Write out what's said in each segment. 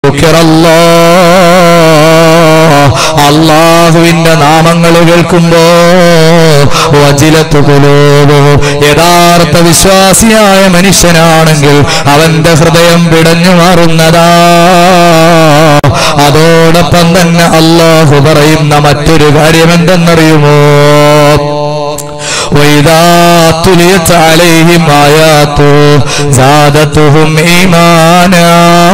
ദുഃഖിറല്ലോ അള്ളാഹുവിന്റെ നാമങ്ങൾ കേൾക്കുമ്പോ വജിലത്തു കുലൂബും യഥാർത്ഥ വിശ്വാസിയായ മനുഷ്യനാണെങ്കിൽ അവന്റെ ഹൃദയം പിടഞ്ഞു മാറുന്നതാ അതോടൊപ്പം തന്നെ അള്ളാഹു പറയുന്ന മറ്റൊരു കാര്യം എന്തെന്നറിയുമോ وإذا تليت عليهم آياته زادتهم إيمانا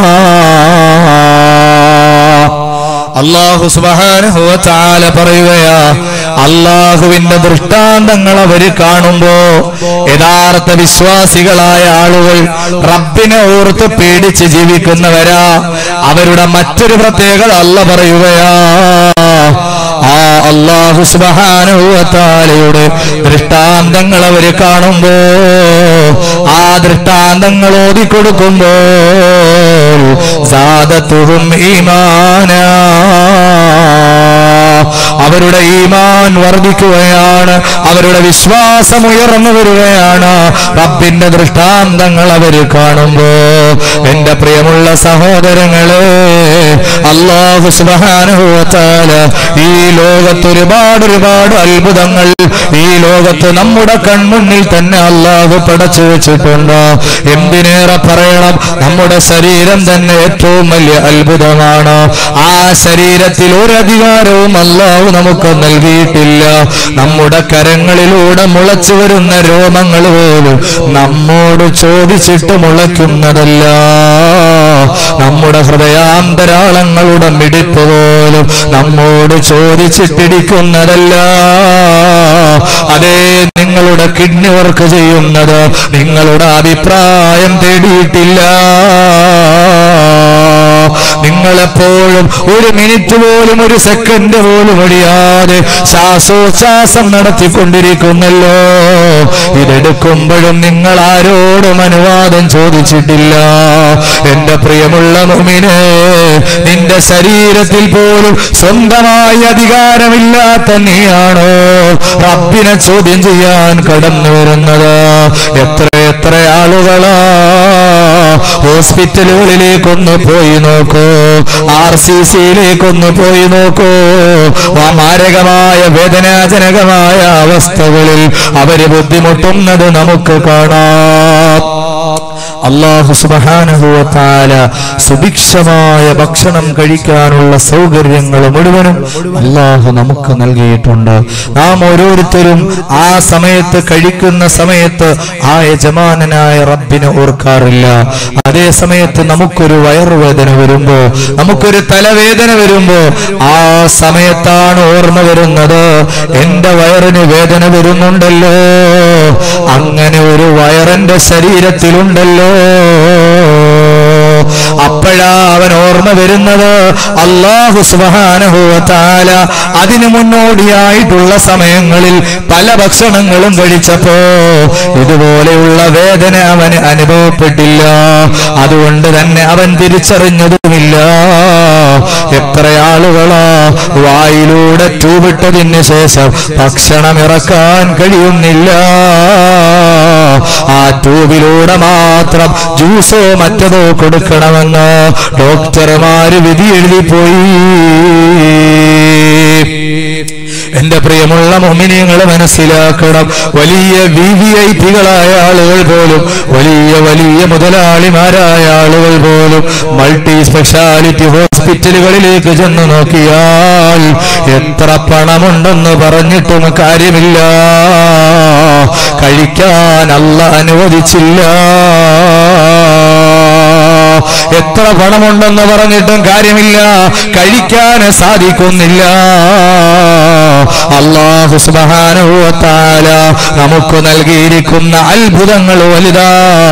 അള്ളാഹു സുബാനുഭവത്താല പറയുകയാ അള്ളാഹുവിന്റെ ദൃഷ്ടാന്തങ്ങൾ അവര് കാണുമ്പോ യഥാർത്ഥ വിശ്വാസികളായ ആളുകൾ റബ്ബിനെ ഓർത്ത് പേടിച്ച് ജീവിക്കുന്നവരാ അവരുടെ മറ്റൊരു പ്രത്യേകത അല്ല പറയുകയാ ആ അള്ളാഹു സുബാനുഭവത്താലയുടെ ദൃഷ്ടാന്തങ്ങൾ അവര് കാണുമ്പോ ആ ദൃഷ്ടാന്തങ്ങൾ ഓതിക്കൊടുക്കുമ്പോ സാദത്തുഹും ഈമാനാ അവരുടെ ഈമാൻ വർദ്ധിക്കുകയാണ് അവരുടെ വിശ്വാസം ഉയർന്നു വരികയാണ് റബ്ബിന്റെ ദൃഷ്ടാന്തങ്ങൾ അവർ കാണുമ്പോ എന്റെ പ്രിയമുള്ള സഹോദരങ്ങളെ അള്ളാഹു സുബാനുഭവത്താല ഈ ലോകത്ത് ഒരുപാട് ഒരുപാട് അത്ഭുതങ്ങൾ ഈ ലോകത്ത് നമ്മുടെ കൺമുന്നിൽ തന്നെ അള്ളാഹു പടച്ചു വെച്ചിട്ടുണ്ട് എന്തിനേറെ പറയണം നമ്മുടെ ശരീരം തന്നെ ഏറ്റവും വലിയ അത്ഭുതമാണ് ആ ശരീരത്തിൽ ഒരു അധികാരവും അള്ളാഹു നമുക്ക് നൽകിയിട്ടില്ല നമ്മുടെ കരങ്ങളിലൂടെ മുളച്ചു വരുന്ന രോമങ്ങൾ പോലും നമ്മോട് ചോദിച്ചിട്ട് മുളയ്ക്കുന്നതല്ല നമ്മുടെ ഹൃദയാന്തരാളങ്ങളുടെ മിടിപ്പ് പോലും നമ്മോട് ചോദിച്ചിട്ടിടിക്കുന്നതല്ല അതേ നിങ്ങളുടെ കിഡ്നി വർക്ക് ചെയ്യുന്നത് നിങ്ങളുടെ അഭിപ്രായം തേടിയിട്ടില്ല നിങ്ങളെപ്പോഴും ഒരു മിനിറ്റ് പോലും ഒരു സെക്കൻഡ് പോലും ഒഴിയാതെ ശ്വാസോച്ഛ്വാസം നടത്തിക്കൊണ്ടിരിക്കുന്നല്ലോ ഇതെടുക്കുമ്പോഴും നിങ്ങൾ ആരോടും അനുവാദം ചോദിച്ചിട്ടില്ല എന്റെ പ്രിയമുള്ള മുമിനെ നിന്റെ ശരീരത്തിൽ പോലും സ്വന്തമായി അധികാരമില്ലാത്ത നീയാണോ റബ്ബിനെ ചോദ്യം ചെയ്യാൻ കടന്നു വരുന്നത് എത്ര എത്ര ആളുകളാ ഹോസ്പിറ്റലുകളിലേക്കൊന്ന് പോയി നോക്കൂ ആർ സി സിയിലേക്കൊന്ന് പോയി നോക്കൂ ആ മാരകമായ വേദനാജനകമായ അവസ്ഥകളിൽ അവര് ബുദ്ധിമുട്ടുന്നത് നമുക്ക് കാണാം അള്ളാഹു സുബാനുഭവത്താല സുഭിക്ഷമായ ഭക്ഷണം കഴിക്കാനുള്ള സൗകര്യങ്ങൾ മുഴുവനും അള്ളാഹു നമുക്ക് നൽകിയിട്ടുണ്ട് നാം ഓരോരുത്തരും ആ സമയത്ത് കഴിക്കുന്ന സമയത്ത് ആ യജമാനനായ റബ്ബിനെ ഓർക്കാറില്ല അതേ സമയത്ത് നമുക്കൊരു വയറുവേദന വരുമ്പോ നമുക്കൊരു തലവേദന വരുമ്പോ ആ സമയത്താണ് ഓർമ്മ വരുന്നത് എന്റെ വയറിന് വേദന വരുന്നുണ്ടല്ലോ അങ്ങനെ ഒരു വയറന്റെ ശരീരത്തിലുണ്ടല്ലോ അപ്പോഴാ അവൻ ഓർമ്മ വരുന്നത് അള്ളാഹു സുബാനുഭവത്താല അതിനു മുന്നോടിയായിട്ടുള്ള സമയങ്ങളിൽ പല ഭക്ഷണങ്ങളും കഴിച്ചപ്പോ ഇതുപോലെയുള്ള വേദന അവന് അനുഭവപ്പെട്ടില്ല അതുകൊണ്ട് തന്നെ അവൻ തിരിച്ചറിഞ്ഞതുമില്ല എത്ര ആളുകളാ വായിലൂടെ തൂവിട്ടതിന് ശേഷം ഭക്ഷണം ഇറക്കാൻ കഴിയുന്നില്ല ആ ട്യൂബിലൂടെ മാത്രം ജ്യൂസോ മറ്റതോ കൊടുക്കണമെന്ന് ഡോക്ടർമാര് വിധി എഴുതി പോയി എന്റെ പ്രിയമുള്ള മൊമിനിയങ്ങൾ മനസ്സിലാക്കണം വലിയ വി വി ഐ പികളായ ആളുകൾ പോലും വലിയ വലിയ മുതലാളിമാരായ ആളുകൾ പോലും മൾട്ടി സ്പെഷ്യാലിറ്റി ഹോസ്പിറ്റലുകളിലേക്ക് ചെന്ന് നോക്കിയാൽ എത്ര പണമുണ്ടെന്ന് പറഞ്ഞിട്ടും കാര്യമില്ല കഴിക്കാൻ അല്ല അനുവദിച്ചില്ല എത്ര പണമുണ്ടെന്ന് പറഞ്ഞിട്ടും കാര്യമില്ല കഴിക്കാൻ സാധിക്കുന്നില്ല അള്ളാഹു സുബാനുവത്താല നമുക്ക് നൽകിയിരിക്കുന്ന അത്ഭുതങ്ങൾ വലുതാ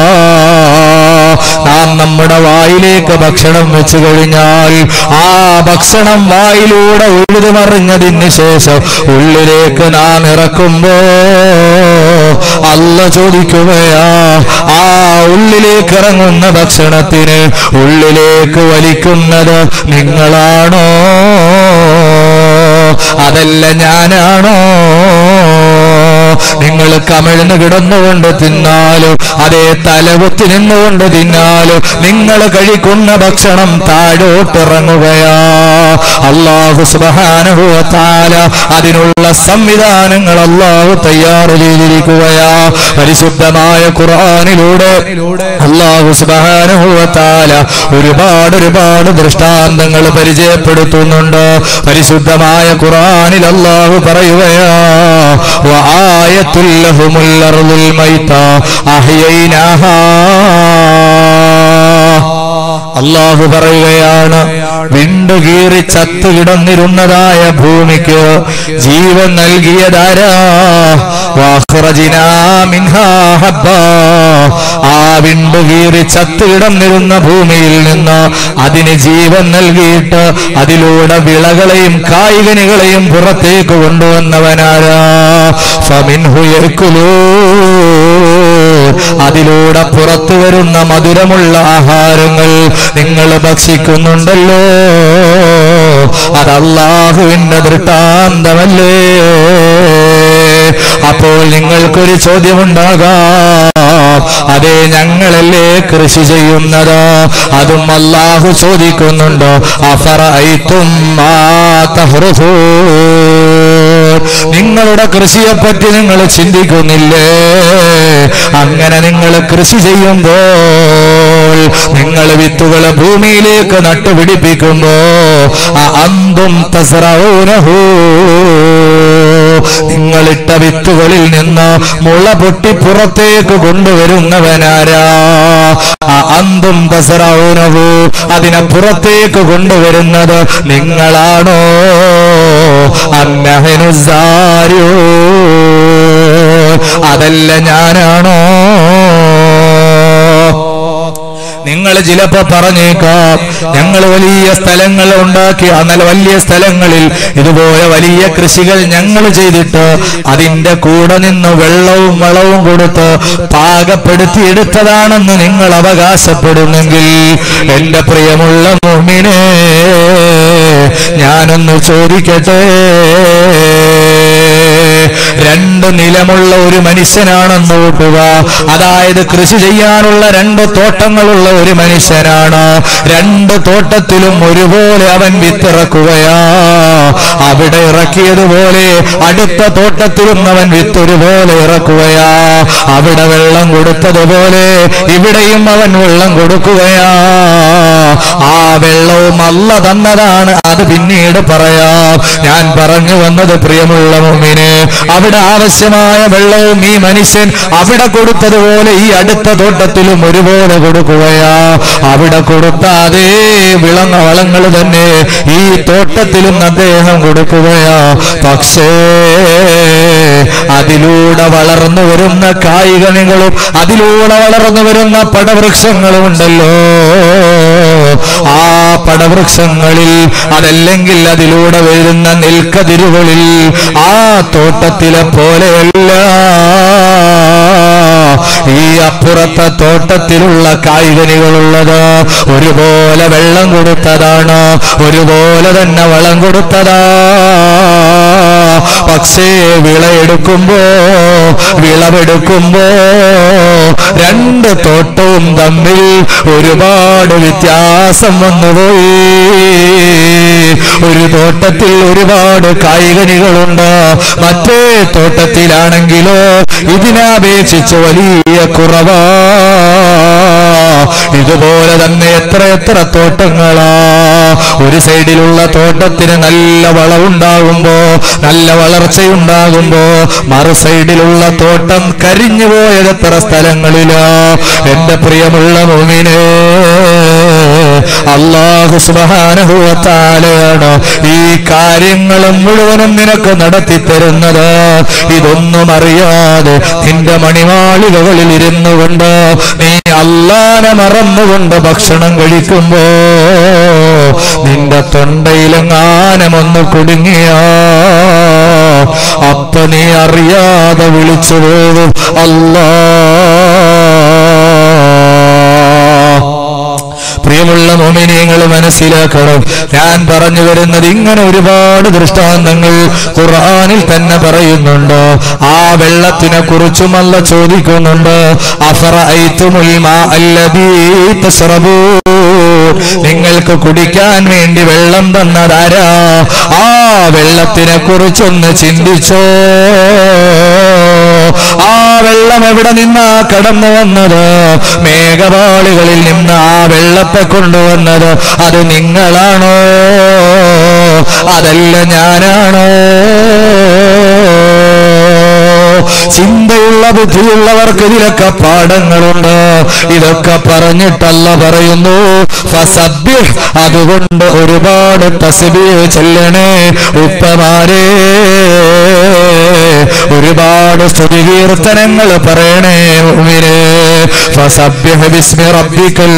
നാം നമ്മുടെ വായിലേക്ക് ഭക്ഷണം വെച്ചു കഴിഞ്ഞാൽ ആ ഭക്ഷണം വായിലൂടെ ഉഴുതുമറിഞ്ഞതിന് ശേഷം ഉള്ളിലേക്ക് നാം ഇറക്കുമ്പോ അല്ല ചോദിക്കുകയാ ആ ഉള്ളിലേക്ക് ഇറങ്ങുന്ന ഭക്ഷണത്തിന് ഉള്ളിലേക്ക് വലിക്കുന്നത് നിങ്ങളാണോ അതല്ല ഞാനാണോ നിങ്ങൾ കമിഴ്ന്ന് കിടന്നുകൊണ്ട് തിന്നാലും അതേ തലകുത്തി നിന്നുകൊണ്ട് തിന്നാലും നിങ്ങൾ കഴിക്കുന്ന ഭക്ഷണം താഴോട്ടിറങ്ങുകയാ അള്ളാഹു സുബാനുഭവത്താല അതിനുള്ള സംവിധാനങ്ങൾ അള്ളാഹു തയ്യാറ് ചെയ്തിരിക്കുകയാ പരിശുദ്ധമായ ഖുർആാനിലൂടെ അള്ളാഹു സുബാനുഭവത്താല ഒരുപാട് ഒരുപാട് ദൃഷ്ടാന്തങ്ങൾ പരിചയപ്പെടുത്തുന്നുണ്ട് പരിശുദ്ധമായ ഖുർആാനിൽ അള്ളാഹു പറയുകയാ വആയത്തുല്ലഹുമുൽ അർളുൽ മൈത അഹ്യൈനാഹാ അള്ളാഹു പറയുകയാണ് വിണ്ടുകീറി ചത്തു കിടന്നിരുന്നതായ ഭൂമിക്ക് ജീവൻ നൽകിയതാരാ വാഹ്റജിനാ മിൻഹാ ഹബ്ബാ. ആ വിണ്ടുകീറി ചത്തു കിടന്നിരുന്ന ഭൂമിയിൽ നിന്ന് അതിന് ജീവൻ നൽകിയിട്ട് അതിലൂടെ വിളകളെയും കായികനികളെയും പുറത്തേക്ക് കൊണ്ടുവന്നവനാരാ ഫമിൻഹു യഅ്കുലൂൻ. അതിലൂടെ പുറത്തു വരുന്ന മധുരമുള്ള ആഹാരങ്ങൾ നിങ്ങൾ ഭക്ഷിക്കുന്നുണ്ടല്ലോ അത് അള്ളാഹുവിന്റെ ദൃഷ്ടാന്തമല്ലേ അപ്പോൾ നിങ്ങൾക്കൊരു ചോദ്യമുണ്ടാകാം അതെ ഞങ്ങളല്ലേ കൃഷി ചെയ്യുന്നത് അതും അള്ളാഹു ചോദിക്കുന്നുണ്ടോ അഫറ ഐത്തും നിങ്ങളുടെ കൃഷിയെപ്പറ്റി നിങ്ങൾ ചിന്തിക്കുന്നില്ലേ അങ്ങനെ നിങ്ങൾ കൃഷി ചെയ്യുമ്പോൾ നിങ്ങൾ വിത്തുകൾ ഭൂമിയിലേക്ക് നട്ടുപിടിപ്പിക്കുമ്പോ ആ അന്തും തസറൂനഹൂ നിങ്ങളിട്ട വിത്തുകളിൽ നിന്ന് മുള പൊട്ടി പുറത്തേക്ക് കൊണ്ടുവരുന്നവനാരാ ആ അന്തും തസറൂനഹൂ അതിനെ പുറത്തേക്ക് കൊണ്ടുവരുന്നത് നിങ്ങളാണോ അന്നഹനുസാരോ അതല്ല ഞാനാണോ നിങ്ങൾ ചിലപ്പോ പറഞ്ഞേക്കാം ഞങ്ങൾ വലിയ സ്ഥലങ്ങൾ ഉണ്ടാക്കി എന്നാൽ വലിയ സ്ഥലങ്ങളിൽ ഇതുപോലെ വലിയ കൃഷികൾ ഞങ്ങൾ ചെയ്തിട്ട് അതിന്റെ കൂടെ നിന്ന് വെള്ളവും വളവും കൊടുത്ത് പാകപ്പെടുത്തിയെടുത്തതാണെന്ന് നിങ്ങൾ അവകാശപ്പെടുന്നെങ്കിൽ എന്റെ പ്രിയമുള്ള മുമ്മിനെ ഞാനൊന്ന് ചോദിക്കട്ടെ രണ്ട് നിലമുള്ള ഒരു മനുഷ്യനാണെന്ന് കൂട്ടുക അതായത് കൃഷി ചെയ്യാനുള്ള രണ്ട് തോട്ടങ്ങളുള്ള ഒരു മനുഷ്യനാണ് രണ്ട് തോട്ടത്തിലും ഒരുപോലെ അവൻ വിത്തിറക്കുകയാ അവിടെ ഇറക്കിയതുപോലെ അടുത്ത തോട്ടത്തിലും അവൻ വിത്ത് ഒരുപോലെ ഇറക്കുകയാ അവിടെ വെള്ളം കൊടുത്തതുപോലെ ഇവിടെയും അവൻ വെള്ളം കൊടുക്കുകയാ ആ വെള്ളവും അല്ല തന്നതാണ് അത് പിന്നീട് പറയാം ഞാൻ പറഞ്ഞു വന്നത് പ്രിയമുള്ള മുമ്മിന് അവിടെ ആവശ്യമായ വെള്ളവും ഈ മനുഷ്യൻ അവിടെ കൊടുത്തതുപോലെ ഈ അടുത്ത തോട്ടത്തിലും ഒരുപോലെ കൊടുക്കുകയാ അവിടെ കൊടുത്ത അതേ വിളങ്ങ വളങ്ങൾ തന്നെ ഈ തോട്ടത്തിലും അദ്ദേഹം കൊടുക്കുകയാ പക്ഷേ അതിലൂടെ വളർന്നു വരുന്ന കായികനികളും അതിലൂടെ വളർന്നു വരുന്ന പടവൃക്ഷങ്ങളും ഉണ്ടല്ലോ ആ പടവൃക്ഷങ്ങളിൽ അതല്ലെങ്കിൽ അതിലൂടെ വരുന്ന നെൽക്കതിരുകളിൽ ആ തോട്ടത്തിലെ പോലെയല്ല ഈ അപ്പുറത്തെ തോട്ടത്തിലുള്ള കായികനികളുള്ളത് ഒരുപോലെ വെള്ളം കൊടുത്തതാണ് ഒരുപോലെ തന്നെ വളം കൊടുത്തതാ പക്ഷേ വിളയെടുക്കുമ്പോ വിളവെടുക്കുമ്പോ രണ്ട് തോട്ടവും തമ്മിൽ ഒരുപാട് വ്യത്യാസം വന്നുപോയി ഒരു തോട്ടത്തിൽ ഒരുപാട് കായികനികളുണ്ട് മറ്റേ തോട്ടത്തിലാണെങ്കിലോ ഇതിനപേക്ഷിച്ച് വലിയ കുറവാ ഇതുപോലെ തന്നെ എത്ര എത്ര തോട്ടങ്ങളാ ഒരു സൈഡിലുള്ള തോട്ടത്തിന് നല്ല വളവുണ്ടാകുമ്പോ നല്ല വളർച്ചയുണ്ടാകുമ്പോ മറു സൈഡിലുള്ള തോട്ടം കരിഞ്ഞു പോയത് എത്ര സ്ഥലങ്ങളിലാ എന്റെ പ്രിയമുള്ള മോമിനെ അള്ളാഹു സുബാനുഭവത്താലെയാണ് ഈ കാര്യങ്ങളും മുഴുവനും നിനക്ക് നടത്തി തരുന്നത് ഇതൊന്നും അറിയാതെ നിന്റെ മണിമാളികകളിൽ ഇരുന്നു കൊണ്ട് നീ അള്ളാനെ മറന്നുകൊണ്ട് ഭക്ഷണം കഴിക്കുമ്പോ നിന്റെ തൊണ്ടയിലെങ്ങാനമൊന്ന് കുടുങ്ങിയ അപ്പ നീ അറിയാതെ വിളിച്ചു പോകും അല്ലാ പ്രിയമുള്ള മോമിനിയങ്ങൾ മനസ്സിലാക്കണം ഞാൻ പറഞ്ഞു വരുന്നത് ഇങ്ങനെ ഒരുപാട് ദൃഷ്ടാന്തങ്ങൾ ഖുർആനിൽ തന്നെ പറയുന്നുണ്ട് ആ വെള്ളത്തിനെ കുറിച്ചും അല്ല ചോദിക്കുന്നുണ്ട് അഫറഅയ്തുമുൽ മാ അല്ലദീ തശ്റബൂ നിങ്ങൾക്ക് കുടിക്കാൻ വേണ്ടി വെള്ളം തന്നതാരാ ആ വെള്ളത്തിനെ കുറിച്ചൊന്ന് ചിന്തിച്ചോ ആ വെള്ളം എവിടെ നിന്നാ കടന്നു വന്നത് മേഘപാളികളിൽ നിന്ന് ആ വെള്ളത്തെ കൊണ്ടുവന്നത് അത് നിങ്ങളാണോ അതല്ല ഞാനാണോ ചിന്തയുള്ള ബുദ്ധിയുള്ളവർക്ക് ഇതിലൊക്കെ പാഠങ്ങളുണ്ട് ഇതൊക്കെ പറഞ്ഞിട്ടല്ല പറയുന്നു ഫസബ്ബിഹ് അതുകൊണ്ട് ഒരുപാട് തസ്ബീഹ് ചെല്ലണേ ഉപ്പമാരേ ഒരുപാട് സ്തുതികീർത്തനങ്ങൾ പറയണേ ഉമ്മിനെ ഫസബ്ബിഹ് ബിസ്മി റബ്ബിക്കൽ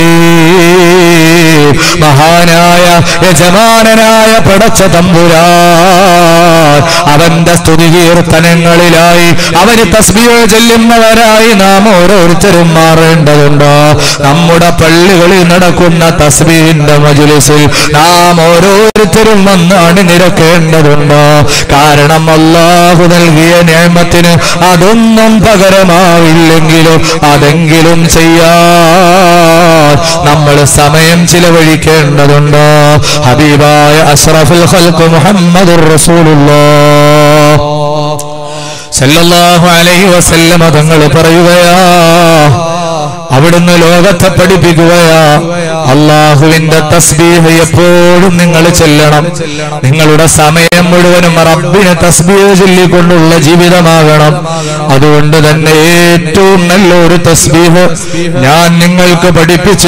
അലീം മഹാനായ യജമാനനായ പടച്ച തമ്പുരാൻ അവന്റെ സ്തുതികീർത്തനങ്ങളിലായി അവന് തസ്ബീഹ് ചെല്ലുന്നവരായി നാം ഓരോരുത്തരും മാറേണ്ടതുണ്ട് നമ്മുടെ പള്ളികളിൽ നടക്കുന്ന തസ്ബീഹിന്റെ മജുലിസിൽ നാം ഓരോരുത്തരും വന്ന് അണിനിരക്കേണ്ടതുണ്ട് കാരണം അള്ളാഹു നൽകിയ നിയമത്തിന് അതൊന്നും പകരമാവില്ലെങ്കിലും അതെങ്കിലും ചെയ്യാൻ നമ്മൾ സമയം ചിലവഴിക്കേണ്ടതുണ്ട് ഹബീബായ അഷ്റഫുൽ ഖൽഖ് മുഹമ്മദുർ റസൂലുള്ളാഹ് സല്ലല്ലാഹു അലൈഹി വസല്ലമ തങ്ങൾ പറയുകയാ അവിടുന്ന് ലോകത്തെ പഠിപ്പിക്കുകയാ അള്ളാഹുവിന്റെ തസ്ബീഹ് എപ്പോഴും നിങ്ങൾ ചെല്ലണം നിങ്ങളുടെ സമയം മുഴുവനും റബ്ബിനെ തസ്ബീഹ് ചൊല്ലിക്കൊണ്ടുള്ള ജീവിതമാകണം അതുകൊണ്ട് തന്നെ ഏറ്റവും നല്ലൊരു തസ്ബീഹ് ഞാൻ നിങ്ങൾക്ക് പഠിപ്പിച്ചു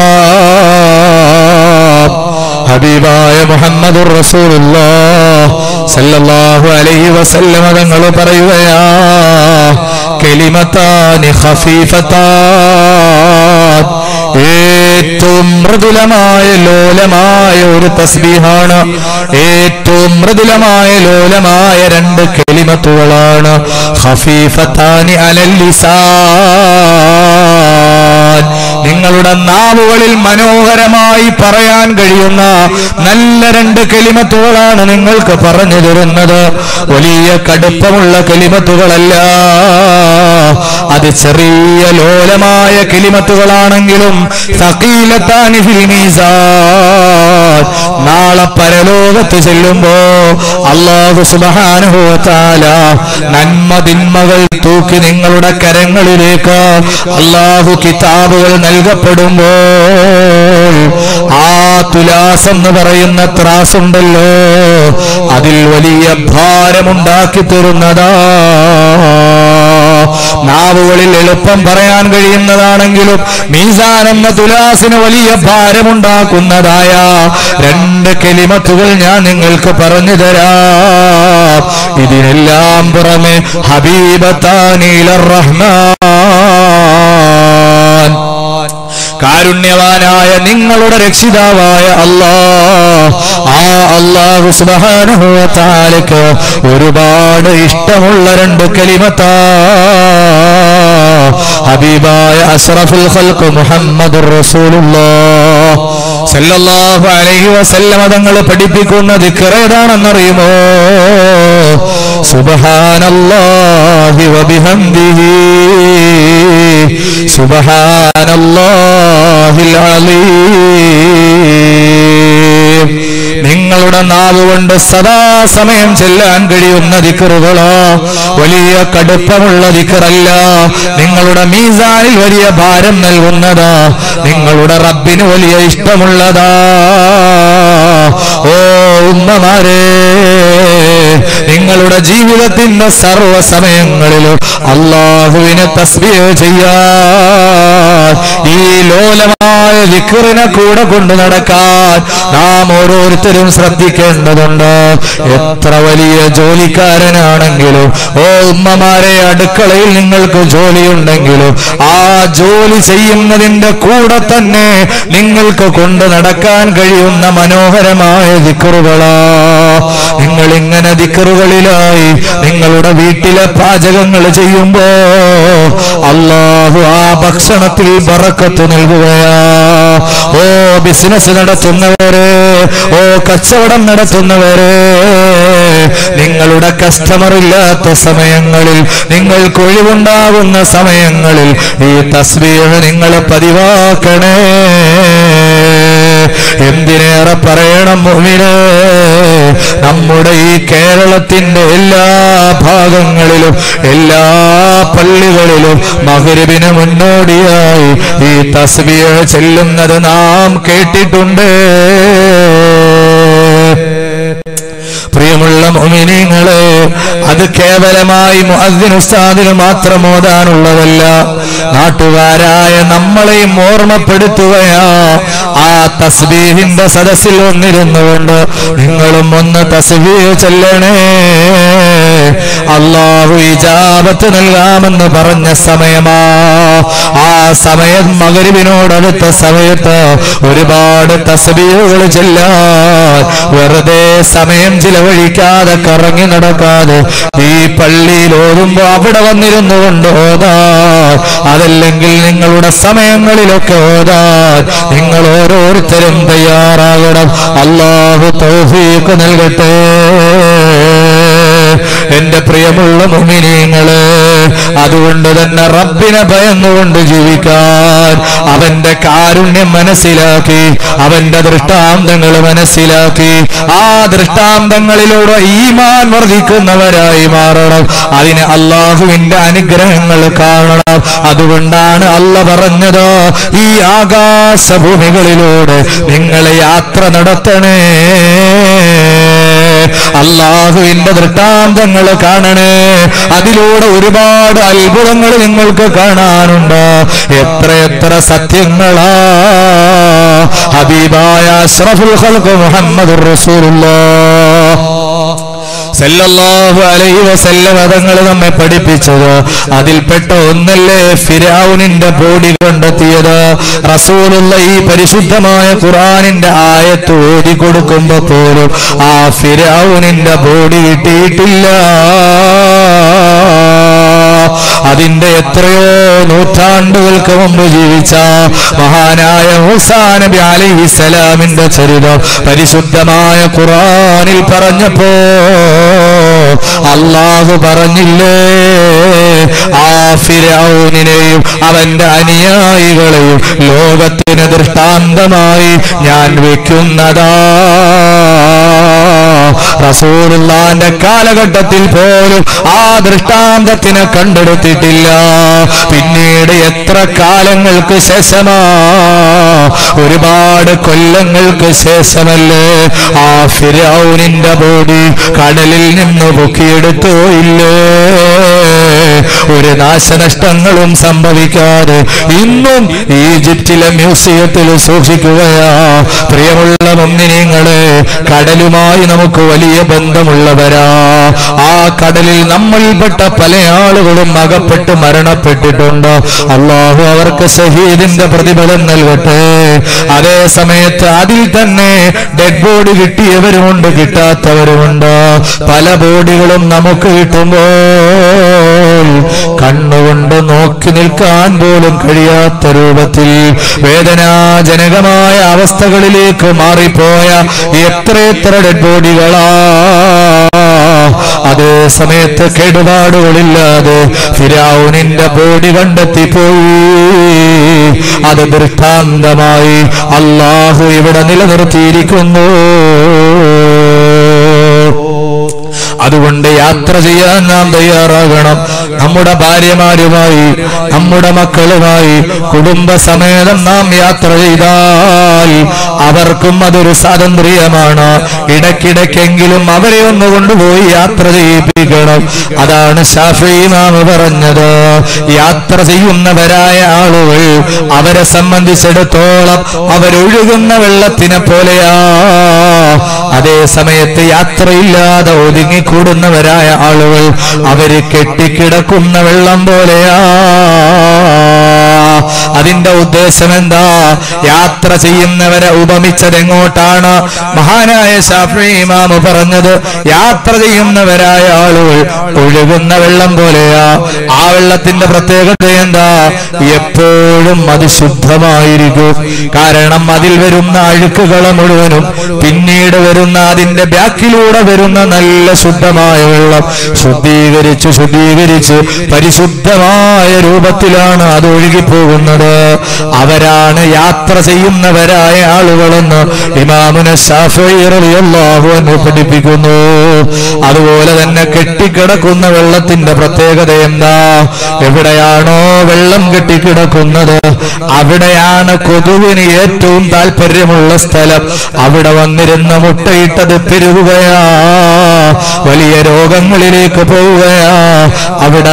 തരാം ഹബീബായ മുഹമ്മദുർ റസൂലുള്ളാഹ് സല്ലല്ലാഹു അലൈഹി വസല്ലമ തങ്ങൾ പറയുകയാ കലിമത്താനി ഖഫീഫത്താൻ ഏറ്റവും മൃദുലമായ ലോലമായ ഒരു തസ്ബീഹാണ് ഏറ്റവും മൃദുലമായ ലോലമായ രണ്ട് കെളിമത്തുകളാണ് ഖഫീഫത്താനി അലൽ ലിസാൻ നിങ്ങളുടെ നാവുകളിൽ മനോഹരമായി പറയാൻ കഴിയുന്ന നല്ല രണ്ട് കെളിമത്തുകളാണ് നിങ്ങൾക്ക് പറഞ്ഞു തരുന്നത് വലിയ കടുപ്പമുള്ള കെളിമത്തുകളല്ല അത് ചെറിയ ലോലമായ കെളിമത്തുകളാണെങ്കിലും സകീലത്താനി ഫിൽ മീസാൻ നാളെ പരലോകത്ത് ചെല്ലുമ്പോ അള്ളാഹു സുബ്ഹാനഹു വതആല നന്മ തിന്മകൾ തൂക്കി നിങ്ങളുടെ കരങ്ങളിലേക്ക് അള്ളാഹു കിതാബുകൾ നൽകപ്പെടുമ്പോൾ ആ തുലാസ് എന്ന് പറയുന്ന ത്രാസുണ്ടല്ലോ അതിൽ വലിയ ഭാരമുണ്ടാക്കി തരുന്നതാ നാവുകളിൽ എളുപ്പം പറയാൻ കഴിയുന്നതാണെങ്കിലും മീസാൻ എന്ന തുലാസിന് വലിയ ഭാരമുണ്ടാക്കുന്നതായ രണ്ട് കെലിമത്തുകൾ ഞാൻ നിങ്ങൾക്ക് പറഞ്ഞു തരാം ഇതിനെല്ലാം പുറമെ ഹബീബത്താനീലർ റഹ്മാൻ കാരുണ്യവാനായ നിങ്ങളുടെ രക്ഷിതാവായ അല്ലാ ആ അള്ളാഹു സുബ്ഹാനഹു വ തആലക്ക് ഒരുപാട് ഇഷ്ടമുള്ള രണ്ട് കലിമത്താ ഹബീബായ അഷ്റഫുൽ ഖൽഖ് മുഹമ്മദുർ റസൂലുള്ളാഹ് സല്ലല്ലാഹു അലൈഹി വസല്ലമ തങ്ങൾ പഠിപ്പിക്കുന്ന ദിക്ർ ഏതാണെന്നറിയുമോ സുബ്ഹാനല്ലാഹി വബിഹംദിഹി സുബ്ഹാനല്ലാഹിൽ അലീം നിങ്ങളുടെ നാവുകൊണ്ട് സദാസമയം ചെല്ലാൻ കഴിയുന്ന ദിക്കറുകളോ വലിയ കടുപ്പമുള്ള ദിക്കറല്ല നിങ്ങളുടെ മീസാനിൽ വലിയ ഭാരം നൽകുന്നതാ നിങ്ങളുടെ റബ്ബിന് വലിയ ഇഷ്ടമുള്ളതാ ഓ ഉമ്മമാരെ നിങ്ങളുടെ ജീവിതത്തിന്റെ സർവ സമയങ്ങളിലും അള്ളാഹുവിനെ തസ്ബീഹ് ചെയ്യാൻ ഈ ലോലമായ വിക്റിനെ കൂടെ കൊണ്ടു നടക്കാൻ നാം ഓരോരുത്തരും ശ്രദ്ധിക്കേണ്ടതുണ്ട് എത്ര വലിയ ജോലിക്കാരനാണെങ്കിലും ഓ ഉമ്മമാരെ അടുക്കളയിൽ നിങ്ങൾക്ക് ജോലിയുണ്ടെങ്കിലും ആ ജോലി ചെയ്യുന്നതിന്റെ കൂടെ തന്നെ നിങ്ങൾക്ക് കൊണ്ടു നടക്കാൻ കഴിയുന്ന മനോഹരമായ ദിക്കറുകളാ നിങ്ങൾ ഇങ്ങനെ ദിക്കറുകളിലായി നിങ്ങളുടെ വീട്ടിലെ പാചകങ്ങൾ ചെയ്യുമ്പോ അള്ളാഹു ആ ഭക്ഷണത്തിൽ ബറക്കത്ത് നൽകുകയാ ഓ ബിസിനസ് നടത്തുന്നവരെ ഓ കച്ചവടം നടത്തുന്നവരെ നിങ്ങളുടെ കസ്റ്റമർ ഇല്ലാത്ത സമയങ്ങളിൽ നിങ്ങൾക്ക് ഒഴിവുണ്ടാകുന്ന സമയങ്ങളിൽ ഈ തസ്ബീഹ് നിങ്ങൾ പതിവാക്കണേ എന്തിനേറെ പറയണം മുമിന് നമ്മുടെ ഈ കേരളത്തിന്റെ എല്ലാ ഭാഗങ്ങളിലും എല്ലാ പള്ളികളിലും മകരിവിന് മുന്നോടിയായി ഈ തസ്ബീഹ് ചെല്ലുന്നത് നാം കേട്ടിട്ടുണ്ട് പ്രിയമുള്ള മോമിനിങ്ങളെ അത് കേവലമായി മുഅദ്ദിൻ ഉസ്താദിന് മാത്രം ഓതാനുള്ളതല്ല നാട്ടുകാരായ നമ്മളെയും ഓർമ്മപ്പെടുത്തുകയാ ആ തസ്ബീഹിന്റെ സദസ്സിൽ ഒന്നിരുന്നുകൊണ്ട് നിങ്ങളും ഒന്ന് തസ്ബീഹ് ചെല്ലണേ അള്ളാഹു ഇജാബത്ത് നൽകാമെന്ന് പറഞ്ഞ സമയമാ ആ സമയം മകരിവിനോടടുത്ത സമയത്ത് ഒരുപാട് തസ്ബീഹുകൾ ചെല്ലാൻ വെറുതെ സമയം ചിലവഴിക്കാതെ കറങ്ങി നടക്കാതെ ഈ പള്ളിയിൽ ഓതുമ്പോ അവിടെ വന്നിരുന്നു കൊണ്ട് ഓതാൻ അതല്ലെങ്കിൽ നിങ്ങളുടെ സമയങ്ങളിലൊക്കെ ഓതാൻ നിങ്ങൾ ഓരോരുത്തരും തയ്യാറാകണം അള്ളാഹു തൗഫീഖ് നൽകട്ടെ എന്റെ പ്രിയമുള്ള മുമിനീങ്ങള് അതുകൊണ്ട് തന്നെ റബ്ബിനെ ഭയന്നുകൊണ്ട് ജീവിക്കാൻ അവന്റെ കാരുണ്യം മനസ്സിലാക്കി അവന്റെ ദൃഷ്ടാന്തങ്ങൾ മനസ്സിലാക്കി ആ ദൃഷ്ടാന്തങ്ങളിലൂടെ ഈമാൻ വർദ്ധിക്കുന്നവരായി മാറണം അതിന് അള്ളാഹുവിന്റെ അനുഗ്രഹങ്ങൾ കാണണം അതുകൊണ്ടാണ് അല്ല പറഞ്ഞത് ഈ ആകാശഭൂമികളിലൂടെ നിങ്ങളെ യാത്ര നടത്തണേ അള്ളാഹുവിന്റെ ദൃഷ്ടാന്തങ്ങൾ കാണണേ അതിലൂടെ ഒരുപാട് അത്ഭുതങ്ങൾ നിങ്ങൾക്ക് കാണാനുണ്ട് എത്ര എത്ര സത്യങ്ങളാ ഹബീബായ അഷ്റഫുൽ ഖൽഖ് മുഹമ്മദ് സല്ലല്ലാഹു അലൈഹി വസല്ലം തങ്ങൾ നമ്മെ പഠിപ്പിച്ചത് അതിൽപ്പെട്ട ഒന്നല്ലേ ഫിരൗനിന്റെ ബോഡി കണ്ടെത്തിയത് റസൂലുള്ള ഈ പരിശുദ്ധമായ ഖുർആനിന്റെ ആയത്ത് ഓതി കൊടുക്കുമ്പോ പോലും ആ ഫിരൗനിന്റെ ബോഡി കിട്ടിയിട്ടില്ല അതിന്റെ എത്രയോ നൂറ്റാണ്ടുകൾക്ക് മുമ്പ് ജീവിച്ച മഹാനായ മൂസാ നബി അലൈഹിസ്സലാമിന്റെ ചരിതം പരിശുദ്ധമായ ഖുറാനിൽ പറഞ്ഞപ്പോ അള്ളാഹു പറഞ്ഞില്ലേ ആ ഫിരൗനിനെയും അവന്റെ അനുയായികളെയും ലോകത്തിന് ദൃഷ്ടാന്തമായി ഞാൻ വെക്കുന്നതാ റസൂലുള്ളാന്റെ കാലഘട്ടത്തിൽ പോലും ആ ദൃഷ്ടാന്തത്തിനെ കണ്ടെടുത്തിട്ടില്ല പിന്നീട് എത്ര കാലങ്ങൾക്ക് ശേഷമാ ഒരുപാട് കൊല്ലങ്ങൾക്ക് ശേഷമല്ലേ ആ ഫിരൗനിന്റെ ബോഡി കടലിൽ നിന്ന് പൊക്കിയെടുത്തോ ഇല്ലേ ഒരു നാശനഷ്ടങ്ങളും സംഭവിക്കാതെ ഇന്നും ഈജിപ്തിലെ മ്യൂസിയത്തിൽ സൂക്ഷിക്കുകയാ പ്രിയമുള്ള മമ്മിനിങ്ങളെ കടലുമായി നമുക്ക് വലിയ ബന്ധമുള്ളവരാ ആ കടലിൽ നമ്മൾപ്പെട്ട പല ആളുകളും അകപ്പെട്ട് മരണപ്പെട്ടിട്ടുണ്ട് അള്ളാഹു അവർക്ക് ഷഹീദിന്റെ പ്രതിഫലം നൽകട്ടെ അതേ സമയത്ത് അതിൽ തന്നെ ഡെഡ് ബോഡി കിട്ടിയവരുമുണ്ട് കിട്ടാത്തവരുമുണ്ട് പല ബോഡികളും നമുക്ക് കിട്ടുമ്പോൾ കണ്ണുകൊണ്ട് നോക്കി നിൽക്കാൻ പോലും കഴിയാത്ത രൂപത്തിൽ വേദനാജനകമായ അവസ്ഥകളിലേക്ക് മാറിപ്പോയ എത്രയെത്ര ഡെഡ് ബോഡികളാ അതേ സമയത്ത് കേടുപാടുകളില്ലാതെ ഫിരാവുനിന്റെ ബോഡി കണ്ടെത്തിപ്പോയി അത് ദൃഷ്ടാന്തമായി അള്ളാഹു ഇവിടെ നിലനിർത്തിയിരിക്കുന്നു അതുകൊണ്ട് യാത്ര ചെയ്യാൻ നാം തയ്യാറാകണം നമ്മുടെ ഭാര്യമാരുമായി നമ്മുടെ മക്കളുമായി കുടുംബസമേതം നാം യാത്ര ചെയ്താൽ അവർക്കും അതൊരു സ്വാതന്ത്ര്യമാണ് ഇടയ്ക്കിടയ്ക്കെങ്കിലും അവരെ ഒന്ന് കൊണ്ടുപോയി യാത്ര ചെയ്യിപ്പിക്കണം അതാണ് ഷാഫി നാം പറഞ്ഞത് യാത്ര ചെയ്യുന്നവരായ ആളുകൾ അവരെ സംബന്ധിച്ചിടത്തോളം അവരൊഴുകുന്ന വെള്ളത്തിനെ പോലെയാ അതേ സമയത്ത് യാത്രയില്ലാതെ ഒതുങ്ങിക്കൂടുന്നവരായ ആളുകൾ അവര് കെട്ടിക്കിടക്കുന്ന വെള്ളം പോലെയാ അതിന്റെ ഉദ്ദേശം എന്താ യാത്ര ചെയ്യുന്നവരെ ഉപമിച്ചത് എങ്ങോട്ടാണ് മഹാനായ ഷാഫി ഇമാമ് പറഞ്ഞത് യാത്ര ചെയ്യുന്നവരായ ആളുകൾ ഒഴുകുന്ന വെള്ളം പോലെയാ ആ വെള്ളത്തിന്റെ പ്രത്യേകത എന്താ എപ്പോഴും അത് ശുദ്ധമായിരിക്കും കാരണം അതിൽ വരുന്ന അഴുക്കുകളെ മുഴുവനും പിന്നീട് വരുന്ന അതിന്റെ ബാക്കിലൂടെ വരുന്ന നല്ല ശുദ്ധമായ വെള്ളം ശുദ്ധീകരിച്ച് ശുദ്ധീകരിച്ച് പരിശുദ്ധമായ രൂപത്തിലാണ് അത് ഒഴുകിപ്പോകുന്നത് അവരാണ് യാത്ര ചെയ്യുന്നവരായ ആളുകളെന്ന് ഇമാമുന ഷാഫിയറിയാഹു എന്ന് പഠിപ്പിക്കുന്നു അതുപോലെ തന്നെ കെട്ടിക്കിടക്കുന്ന വെള്ളത്തിന്റെ പ്രത്യേകത എന്താ എവിടെയാണോ വെള്ളം കെട്ടിക്കിടക്കുന്നത് അവിടെയാണ് കൊതുവിന് ഏറ്റവും താല്പര്യമുള്ള സ്ഥലം അവിടെ വന്നിരുന്ന മുട്ടയിട്ടത് പെരുകുകയാ വലിയ രോഗങ്ങളിലേക്ക് പോവുകയാ അവിടെ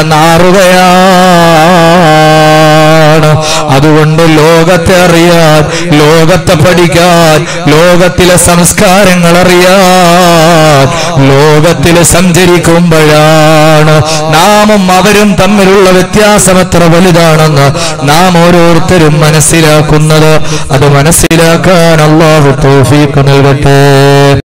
നാറുകയാണ് അതുകൊണ്ട് ലോകത്തെ അറിയാൻ ലോകത്തെ പഠിക്കാൻ ലോകത്തിലെ സംസ്കാരങ്ങൾ അറിയാൻ ലോകത്തിൽ സഞ്ചരിക്കുമ്പോഴാണ് നാമും അവരും തമ്മിലുള്ള വ്യത്യാസം എത്ര വലുതാണെന്ന് നാം ഓരോരുത്തരും മനസ്സിലാക്കുന്നത് അത് മനസ്സിലാക്കാൻ അള്ളാഹു തോഫീക്ക് നൽകട്ടെ